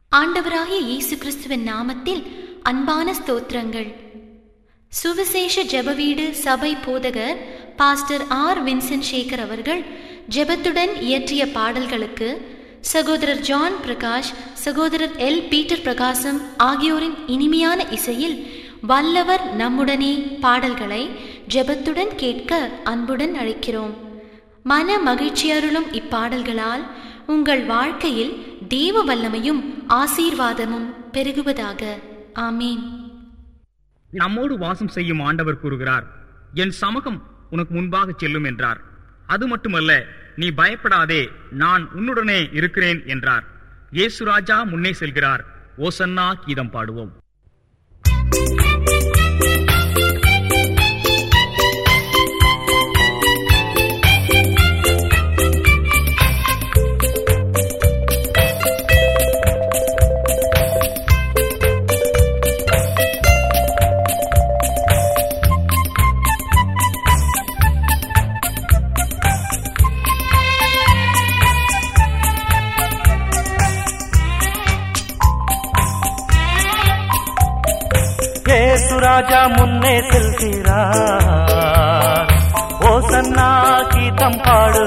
ஆண்டவராகிய இயேசு கிறிஸ்துவின் நாமத்தில் அன்பான ஸ்தோத்திரங்கள் சுவிசேஷ ஜெபவீடு சபை போதகர் பாஸ்டர் ஆர் வின்சென்ட் சேகர் அவர்கள் ஜெபத்துடன் இயற்றிய பாடல்களுக்கு சகோதரர் ஜான் பிரகாஷ் சகோதரர் எல் பீட்டர் பிரகாசம் ஆகியோரின் இனிமையான இசையில் வல்லவர் நம்முடனே பாடல்களை ஜெபத்துடன் கேட்க அன்புடன் அழைக்கிறோம் மன மகிழ்ச்சியருளும் இப்பாடல்களால் உங்கள் வாழ்க்கையில் தேவ வல்லமையும் ஆசீர்வாதமும் பெருகுவதாக ஆமீன் நம்மோடு வாசம் செய்யும் ஆண்டவர் கூறுகிறார் என் சமூகம் உனக்கு முன்பாக செல்லும் என்றார் அது மட்டுமல்ல நீ பயப்படாதே நான் உன்னுடனே இருக்கிறேன் என்றார் இயேசு ராஜா முன்னே செல்கிறார் ஓசன்னா கீதம் பாடுவோம் ஏசுராஜா முன்னே செல்கிறார் ஓசன்னா கீதம் பாடு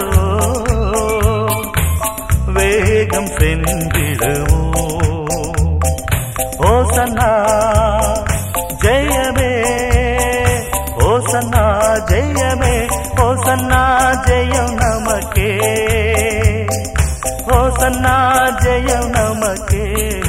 வேகம் சென்றிடுவோ ஓசன்னா ஜெயமே ஓசன்னா ஜெயமே ஓசன்னா ஜெயம் நமக்கே ஓசன்னா ஜெயம் நமக்கே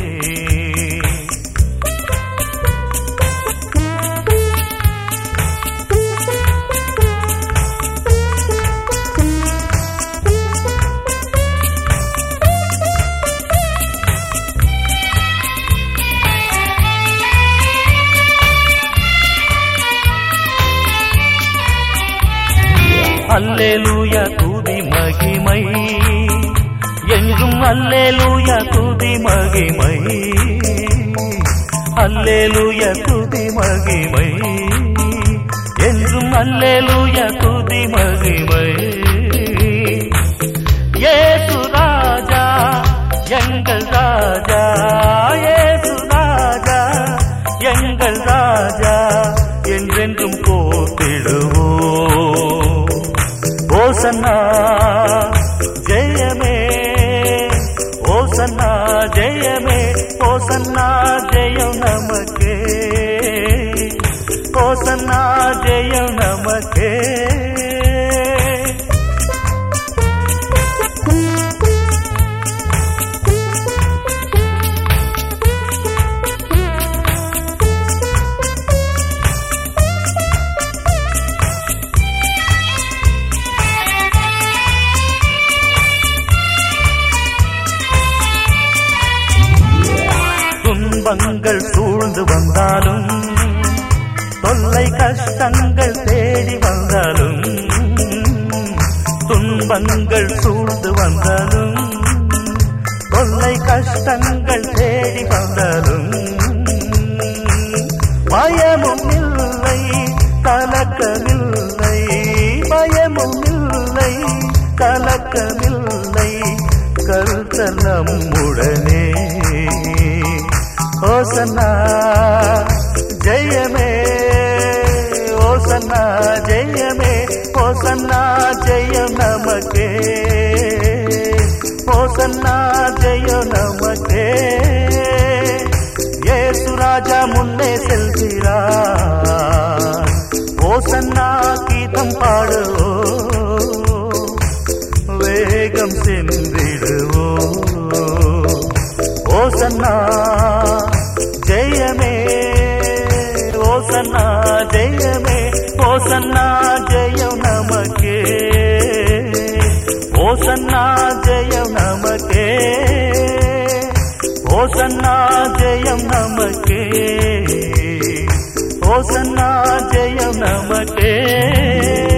அல்லேலூயா துதி மகிமை என்றும் அல்லேலூயா துதி மகிமை அல்லேலூயா துதி மகிமை என்றும் அல்லேலூயா துதி மகிமை ஏசு ராஜா எங்கள் ராஜா ஏசு ராஜா எங்கள் ராஜா என்றென்றும் போத்திடுவோம் ஓசன்னா ஜெயமே ஓசன்னா ஜெயமே ஓசன்னா ஜெயம் நமக்கே ஓசன்னா ஜெயம் நமக்கே துன்பங்கள் சூழ்ந்து வந்தாலும் தொல்லை கஷ்டங்கள் தேடி வந்தாலும் துன்பங்கள் சூழ்ந்து வந்தாலும் தொல்லை கஷ்டங்கள் தேடி வந்தாலும் பயமும் இல்லை கலக்கமில்லை பயமும் இல்லை கலக்கமில்லை கருத்தர் நம்முடனே ஓசன்னா ஜெயமே ஓசன்னா ஜெயமே ஓசன்னா ஜெயம் நமக்கே ஓசன்னா ஜெயம் நமக்கே ஏசு ராஜா முன்னே செல்கிறார் ஓசன்னா கீதம் பாடுவோ வேகம் சென்றிடுவோ ஓசன்னா ஜெயமே ஓசன்னா ஜெயமே ஓசன்னா ஜெயம் நமக்கே ஓசன்னா ஜெயம் நமக்கே ஓசன்னா ஜெயம் நமக்கே ஓசன்னா ஜெயம் நமக்கே